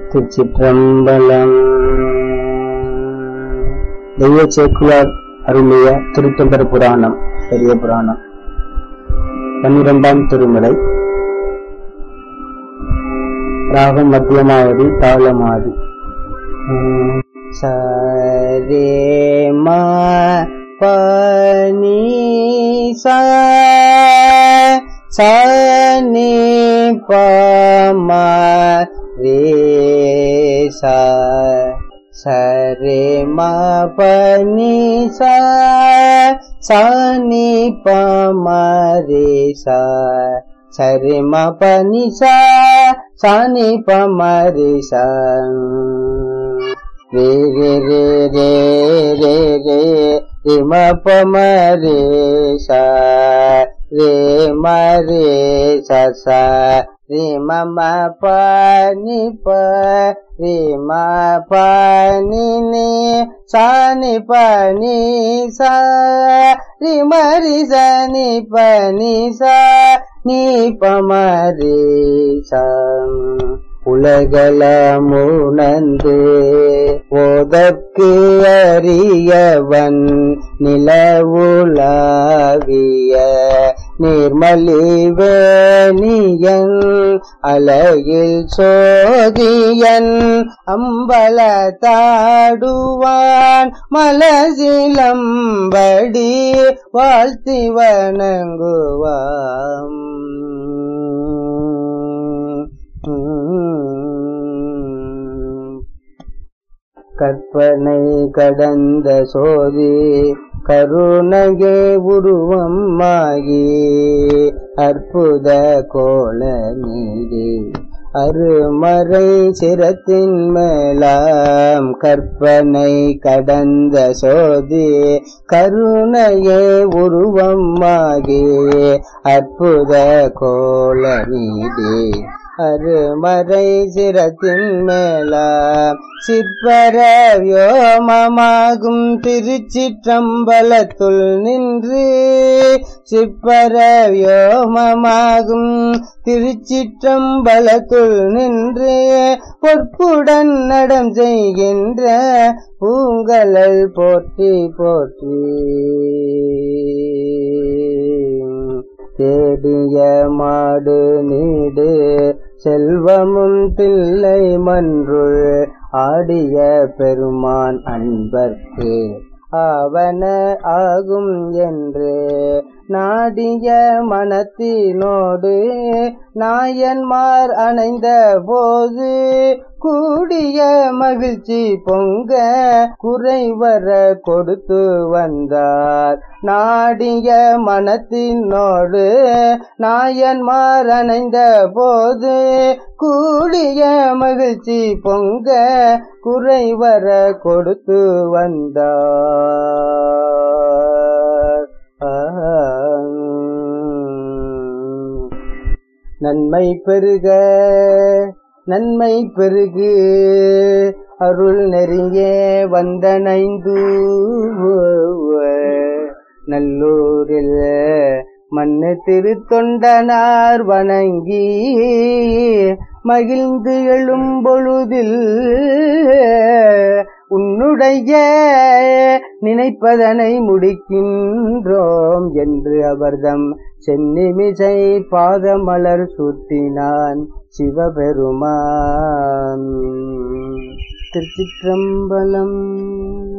திருச்சிற்றம்பலம் தெய்வ சேக்குலார் அருளிய திருத்தொண்டர் புராணம் பெரிய புராணம் பன்னிரெண்டாம் திருமுறை ராகம் மத்தியமாவதி தாளமாதி சரே மா பனி சா சனி பமா ரே சா சரே மா பனி சா சனி பமா ரே சா சரி ம பனி சா சனி பமா ரே சா ரே ரே ரே ரே ரே ரே ரே ம ப ம ரே சா ரே ம ரே சா சா ரே ம ம ப நி ப ரே ம ப நி நி சா நி ப நி சா ரே ம ரி சா நி ப நி சா நீ ப ம ரே சா உலகளமுணந்து ஓதற்கு அறியவன் நிலவுலாவிய நீர்மலிவேணியன் அழகில் சோதியன் அம்பல தாடுவான் மலசிலம்படி வாழ்த்தி வணங்குவாம் கற்பனை கடந்த சோதி கருணையே உருவமாகி அற்புத கோல நீரே அருமறை சிரத்தின் மேலாம் கற்பனை கடந்த சோதி கருணையே உருவமாகி அற்புத கோல நீடே அருமறை சிரத்தின் மேலாம் சிற்பர வியோமமாகும் திருச்சிற்றம்பலத்துள் நின்று சிற்பர வியோமமாகும் திருச்சிற்றம்பலத்துள் நின்று பொற்புடன் நடம் செய்கின்ற பூங்கலல் போற்றி போற்றி தேடிய மாடு நீடு செல்வமும் தில்லை மன்றுள் ஆடிய பெருமான் அன்பர்க்கு ஆவன ஆகும் என்று நாடிய மனத்தினோடு நாயன்மார் அணைந்த போது கூடிய மகிழ்ச்சி பொங்க குறைவர கொடுத்து வந்தார் நாடிய மனத்தினோடு நாயன்மார் அணைந்த போது கூடிய மகிழ்ச்சி பொங்க குறைவர கொடுத்து வந்தார் நன்மை பெருக நன்மை பெருகு அருள் நெறியே வந்தனைந்து நல்லூரில் மண்ணு திருத்தொண்டனார் வணங்கி மகிழ்ந்து எழும் பொழுதில் உன்னுடைய நினைப்பதனை முடிக்கின்றோம் என்று அவர்தம் சென்னிமிசை பாதமலர் சுட்டினான் சிவபெருமான் திருச்சிற்றம்பலம்